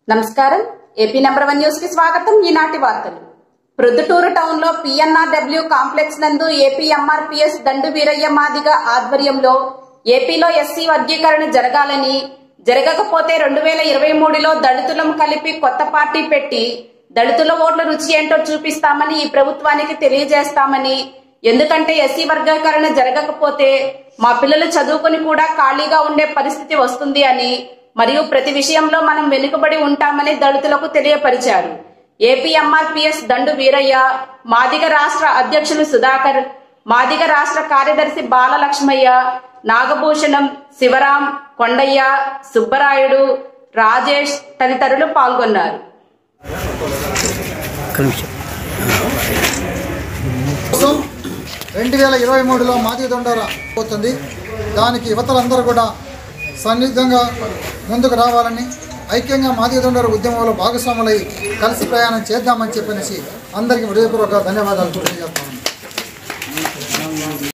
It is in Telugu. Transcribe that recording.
నమస్కారం ఏపీ నెంబర్ వన్ న్యూస్ కి స్వాగతం ఈనాటి వార్తలు ప్రొద్దుటూరు టౌన్ లో పిఎన్ఆర్డబ్ల్యూ కాంప్లెక్స్ నందు ఏపీ ఎంఆర్పీఎస్ దండు వీరయ్య మాదిగ ఆధ్వర్యంలో ఏపీలో ఎస్సీ వర్గీకరణ జరగాలని జరగకపోతే రెండు వేల ఇరవై మూడులో దళితులం కలిపి కొత్త పార్టీ పెట్టి దళితుల ఓట్ల రుచి ఏంటో చూపిస్తామని ఈ ప్రభుత్వానికి తెలియజేస్తామని ఎందుకంటే ఎస్సీ వర్గీకరణ జరగకపోతే మా పిల్లలు చదువుకొని కూడా ఖాళీగా ఉండే పరిస్థితి వస్తుంది అని మరియు ప్రతి విషయంలో మనం వెనుకబడి ఉంటామని దళితులకు తెలియపరిచారు ఏపీ ఎంఆర్పీఎస్ దండు వీరయ్య మాదిగ రాష్ట్ర అధ్యక్షులు సుధాకర్ మాదిగ రాష్ట్ర కార్యదర్శి బాలలక్ష్మయ్య నాగభూషణం శివరాం కొండయ్య సుబ్బరాయుడు రాజేష్ తదితరులు పాల్గొన్నారు ఒక్క నిమిషం కోసం రెండు వేల ఇరవై మూడులో మాదిగ దొండ పోతుంది దానికి యువతలందరూ కూడా సన్నిహితంగా ముందుకు రావాలని ఐక్యంగా మాదిగ దొండర ఉద్యమంలో భాగస్వాములై కలిసి ప్రయాణం చేద్దామని చెప్పనేసి అందరికీ హృదయపూర్వక ధన్యవాదాలు తెలియజేస్తాను